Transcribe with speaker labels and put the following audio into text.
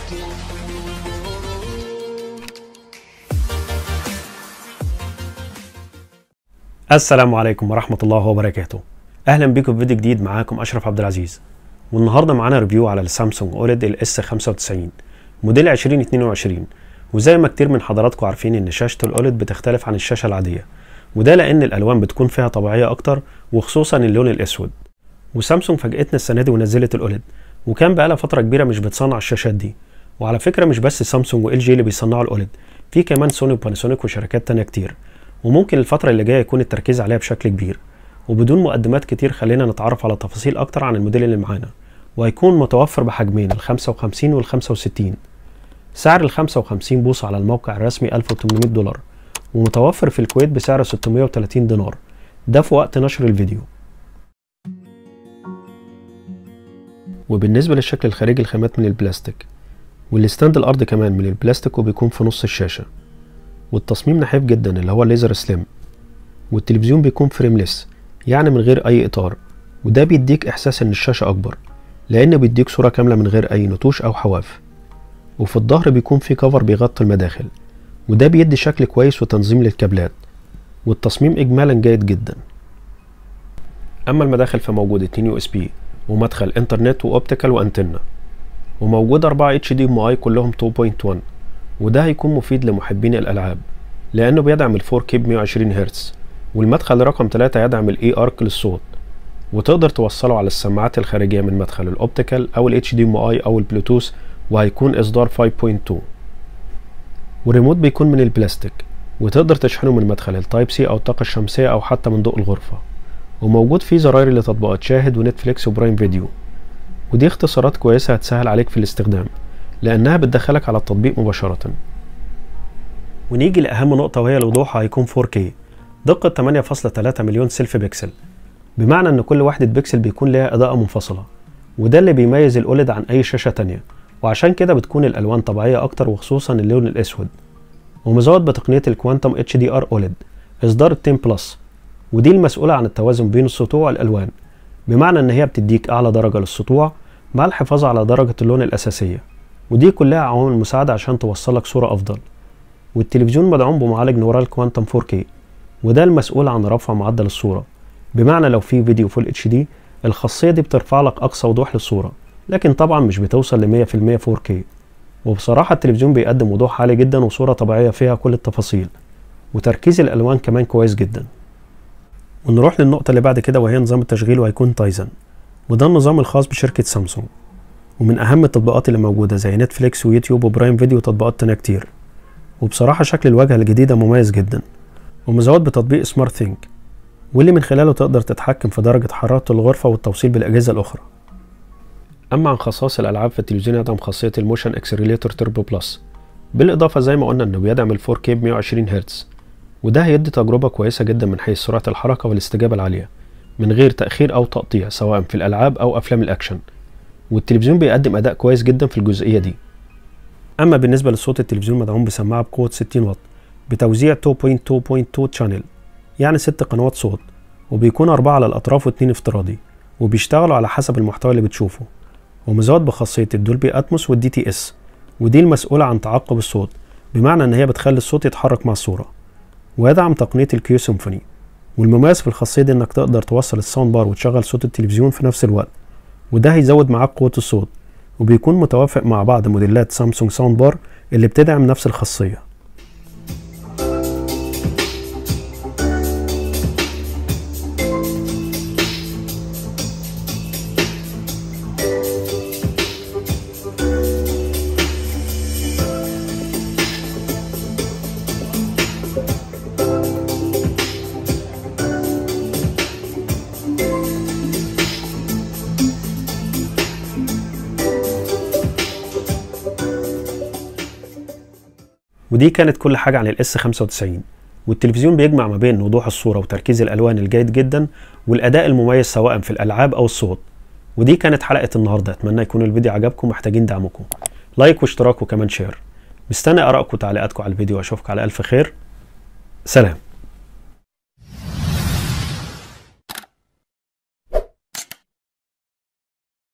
Speaker 1: السلام عليكم ورحمة الله وبركاته أهلا بكم في فيديو جديد معاكم أشرف عبد العزيز والنهاردة معانا ريفيو على السامسونج أوليد الاس 95 موديل 2022 وزي ما كتير من حضراتكم عارفين إن شاشة الأوليد بتختلف عن الشاشة العادية وده لأن الألوان بتكون فيها طبيعية أكتر وخصوصا اللون الأسود وسامسونج فاجأتنا السنة دي ونزلت الأوليد وكان بقالها فترة كبيرة مش بتصنع الشاشات دي وعلى فكرة مش بس سامسونج وال جي اللي بيصنعوا الأوليد في كمان سوني وباناسونيك وشركات تانية كتير وممكن الفترة اللي جاية يكون التركيز عليها بشكل كبير وبدون مقدمات كتير خلينا نتعرف على تفاصيل أكتر عن الموديل اللي معانا وهيكون متوفر بحجمين ال 55 وال 65 سعر ال 55 بوصة على الموقع الرسمي 1800 دولار ومتوفر في الكويت بسعر 630 دينار ده في وقت نشر الفيديو وبالنسبة للشكل الخارجي الخامات من البلاستيك والستاند الأرض كمان من البلاستيك وبيكون في نص الشاشة والتصميم نحيف جدا اللي هو الليزر سليم والتلفزيون بيكون فريمليس يعني من غير أي إطار وده بيديك إحساس إن الشاشة أكبر لأن بيديك صورة كاملة من غير أي نتوش أو حواف وفي الظهر بيكون في كفر بيغطي المداخل وده بيدي شكل كويس وتنظيم للكابلات والتصميم إجمالا جيد جدا أما المداخل فموجود 2 يو اس بي ومدخل انترنت واوبتيكال وانتنة وموجود 4 اتش دي ام اي كلهم 2.1 وده هيكون مفيد لمحبين الالعاب لانه بيدعم ال 4K ب 120 هرتز والمدخل رقم 3 يدعم الاي ارك للصوت وتقدر توصله على السماعات الخارجية من مدخل الاوبتيكال او ال HDMI او البلوتوث وهيكون اصدار 5.2 والريموت بيكون من البلاستيك وتقدر تشحنه من مدخل التايب سي او الطاقة الشمسية او حتى من ضوء الغرفة وموجود فيه زراير لتطبيقات شاهد ونتفليكس وبرايم فيديو ودي اختصارات كويسة هتسهل عليك في الاستخدام لأنها بتدخلك على التطبيق مباشرة ونيجي لأهم نقطة وهي الوضوح هيكون 4K دقة 8.3 مليون سيلف بيكسل بمعنى إن كل وحدة بيكسل بيكون لها إضاءة منفصلة وده اللي بيميز الأوليد عن أي شاشة تانية وعشان كده بتكون الألوان طبيعية أكتر وخصوصا اللون الأسود ومزود بتقنية الكوانتم اتش دي ار اوليد إصدار 10 بلس ودي المسؤولة عن التوازن بين السطوع والألوان بمعنى إن هي بتديك أعلى درجة للسطوع مع الحفاظ على درجة اللون الأساسية ودي كلها عوامل مساعدة عشان توصلك صورة أفضل والتلفزيون مدعوم بمعالج نورال كوانتم 4K وده المسؤول عن رفع معدل الصورة بمعنى لو في فيديو فول اتش دي الخاصية دي بترفع لك أقصى وضوح للصورة لكن طبعا مش بتوصل ل 100% 4K وبصراحة التلفزيون بيقدم وضوح عالي جدا وصورة طبيعية فيها كل التفاصيل وتركيز الألوان كمان كويس جدا ونروح للنقطة اللي بعد كده وهي نظام التشغيل وهيكون تايزن وده النظام الخاص بشركة سامسونج ومن أهم التطبيقات اللي موجودة زي نتفليكس ويوتيوب وبرايم فيديو وتطبيقات تانية كتير وبصراحة شكل الواجهة الجديدة مميز جدا ومزود بتطبيق سمارت ثينك واللي من خلاله تقدر تتحكم في درجة حرارة الغرفة والتوصيل بالأجهزة الأخرى أما عن خصائص الألعاب فالتلفزيون يدعم خاصية الموشن اكسلريتور تربو بلس بالإضافة زي ما قلنا إنه بيدعم ال 4K ب 120 هرتز وده هيدي تجربة كويسة جدا من حيث سرعة الحركة والاستجابة العالية من غير تأخير أو تقطيع سواء في الألعاب أو أفلام الأكشن والتلفزيون بيقدم أداء كويس جدا في الجزئية دي أما بالنسبة للصوت التلفزيون مدعوم بسماعة بقوة 60 واط بتوزيع 2.2.2 شانل يعني ست قنوات صوت وبيكون أربعة على الأطراف واتنين افتراضي وبيشتغلوا على حسب المحتوى اللي بتشوفه ومزود بخاصية الدولبي أتموس والدي تي اس ودي المسؤولة عن تعقب الصوت بمعنى إن هي بتخلي الصوت يتحرك مع الصورة ويدعم تقنية الكيو سيمفوني والمميز في الخاصية دي إنك تقدر توصل الساوند بار وتشغل صوت التلفزيون في نفس الوقت وده هيزود معاك قوة الصوت وبيكون متوافق مع بعض موديلات سامسونج ساوند بار اللي بتدعم نفس الخاصية ودي كانت كل حاجة عن الاس 95 والتلفزيون بيجمع ما بين وضوح الصورة وتركيز الألوان الجيد جدا والأداء المميز سواء في الألعاب أو الصوت ودي كانت حلقة النهاردة أتمنى يكون الفيديو عجبكم محتاجين دعمكم لايك واشتراك وكمان شير مستني آرائكم وتعليقاتكم على الفيديو وأشوفكم على ألف خير سلام